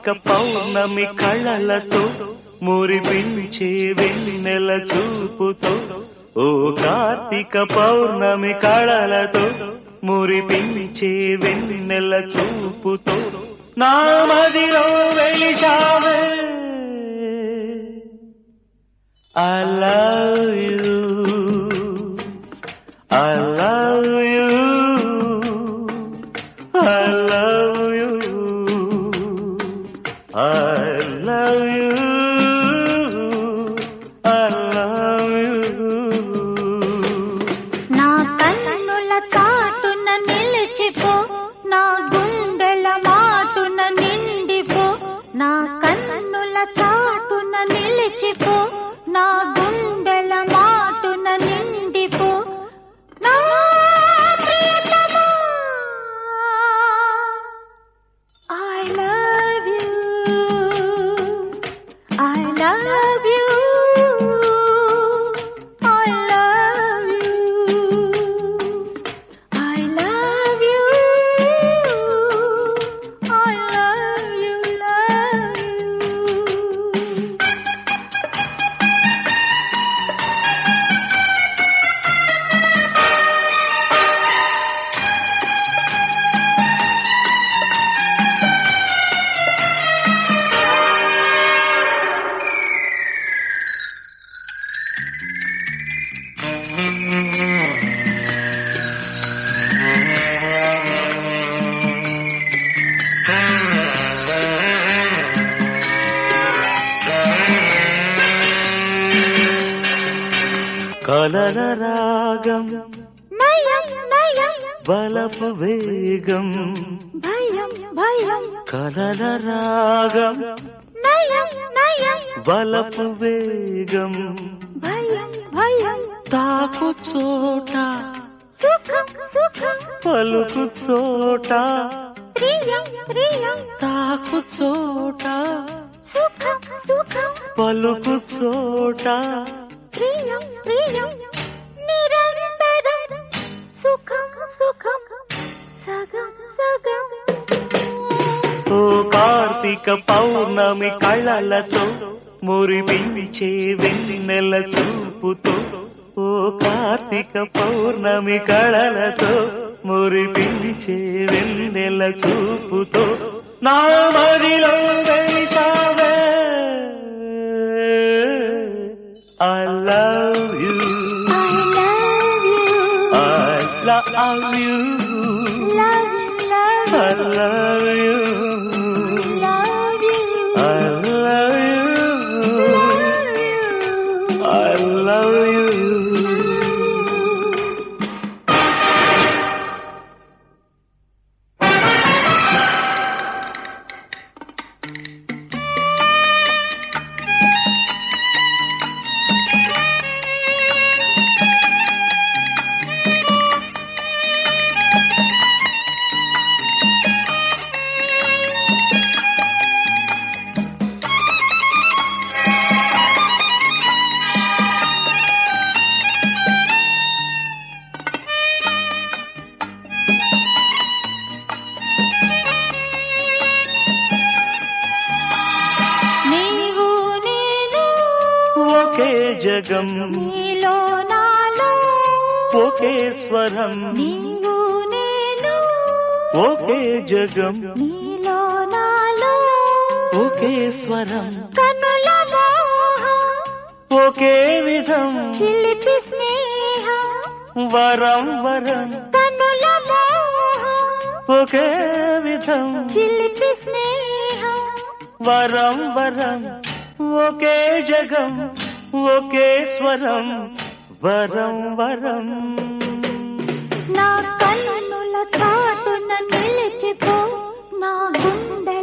కార్తీక పౌర్ణమి కళలతో మురిపించే వెన్నెల చూపుతో ఓ కార్తీక పౌర్ణమి కళలతో మురిపించే వెన్నెల చూపుతో నా మదిలో వెలిశావే I love you. I love you. I love you. I love you. I love you. నా కన్నుల చాటున నిలిచిపో నా గుండెల మాటున నిండిపో నా కన్నుల చాటున నిలిచిపో నా గుండెల మాటున నిండిపో నా ప్రియతమా I love you I love you I love you I love you I love you love you కలల రాగం నయం నయం బలపు వేగం భయం భయం కలల రాగం నయం నయం బలపు వేగం భయం భయం తాకు చోట సుఖం సుఖం పలుకు చోట ప్రియం ప్రియం తాకు చోట సుఖం సుఖం పలుకు చోట ప్రియం ప్రియం నిరంతరం సుఖం సుఖం సగం సగం ఓ కార్తీక పౌర్ణమి కళలతో మురిపించే వెన్నెల చూపుతో ఓ కార్తీక పౌర్ణమి కళలతో మురిపించే వెన్నెల చూపుతో నా మదిలో వెలిసావే I love you. I love you I love you. love you love I you love you. love you I love you. I love you. నీవు నేను ఒకే జగం నీలో నాలో ఒకే స్వరం నీవు నేను ఒకే జగం నీలో నాలో ఒకే స్వరం కనుల మోహం ఒకే విధం చిలిపి స్నేహం వరం వరం కనుల మోహం ఒకే విధం చిలిపి స్నేహం వరం వరం ఒకే జగం ఒకే స్వరం వరం వరం నా కన్నుల చాటున నిలిచిపో నా గుండెల